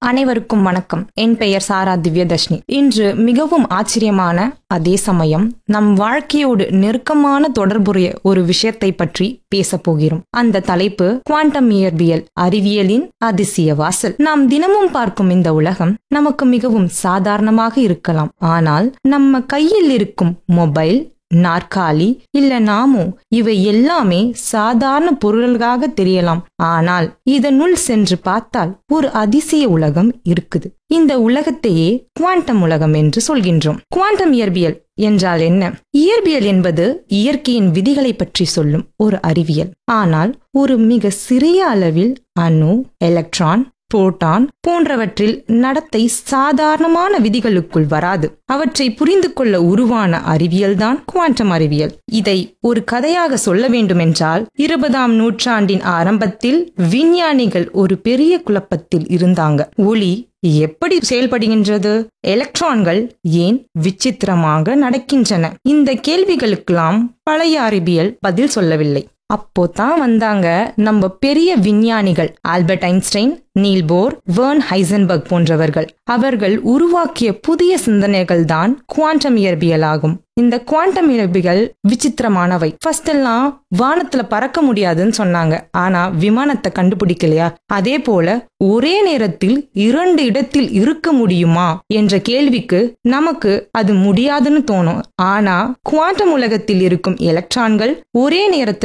அனைவருக்கும் வணக்கம் என் பெயர் சாரா திவ்யதர்ஷினி இன்று மிகவும் ஆச்சரியமான அதே சமயம் நம் வாழ்க்கையோடு நெருக்கமான தொடர்புடைய ஒரு விஷயத்தை பற்றி பேசப் போகிறோம் அந்த தலைப்பு குவாண்டம் இயற்பியல் அறிவியலின் அதிசய வாசல் நாம் தினமும் பார்க்கும் இந்த உலகம் நமக்கு மிகவும் சாதாரணமாக இருக்கலாம் ஆனால் நம்ம கையில் இருக்கும் மொபைல் நாற்காலி இல்ல நாமோ இவை எல்லாமே சாதாரண பொருள்களாக தெரியலாம் ஆனால் இதனுள் சென்று பார்த்தால் ஒரு அதிசய உலகம் இருக்குது இந்த உலகத்தையே குவாண்டம் உலகம் என்று சொல்கின்றோம் குவாண்டம் இயற்பியல் என்றால் என்ன இயற்பியல் என்பது இயற்கையின் விதிகளை பற்றி சொல்லும் ஒரு அறிவியல் ஆனால் ஒரு மிக சிறிய அளவில் அணு எலக்ட்ரான் புரோட்டான் போன்றவற்றில் நடத்தை சாதாரணமான விதிகளுக்குள் வராது அவற்றை புரிந்து கொள்ள உருவான அறிவியல்தான் குவாண்டம் அறிவியல் இதை ஒரு கதையாக சொல்ல வேண்டுமென்றால் இருபதாம் நூற்றாண்டின் ஆரம்பத்தில் விஞ்ஞானிகள் ஒரு பெரிய குழப்பத்தில் இருந்தாங்க ஒளி எப்படி செயல்படுகின்றது எலக்ட்ரான்கள் ஏன் விசித்திரமாக நடக்கின்றன இந்த கேள்விகளுக்கெல்லாம் பழைய அறிவியல் பதில் சொல்லவில்லை அப்போ தான் வந்தாங்க நம்ம பெரிய விஞ்ஞானிகள் Albert Einstein Niels Bohr Werner Heisenberg போன்றவர்கள் அவர்கள் உருவாக்கிய புதிய சிந்தனைகள் தான் குவாண்டம் இயற்பியல் ஆகும் இந்த குவாண்டம் இயற்பியல் விசித்திரமானவை ஃபர்ஸ்ட் எல்லாம் வானத்துல பறக்க முடியாதுன்னு சொன்னாங்க ஆனா விமானத்தை கண்டுபிடிக்கலையா அதே போல ஒரே நேரத்தில் இரண்டு இடத்தில் இருக்க முடியுமா என்ற கேள்விக்கு நமக்கு அது முடியாதுன்னு தோணும் ஆனா குவாண்டம் உலகத்தில் இருக்கும் எலக்ட்ரான்கள் ஒரே நேரத்தில்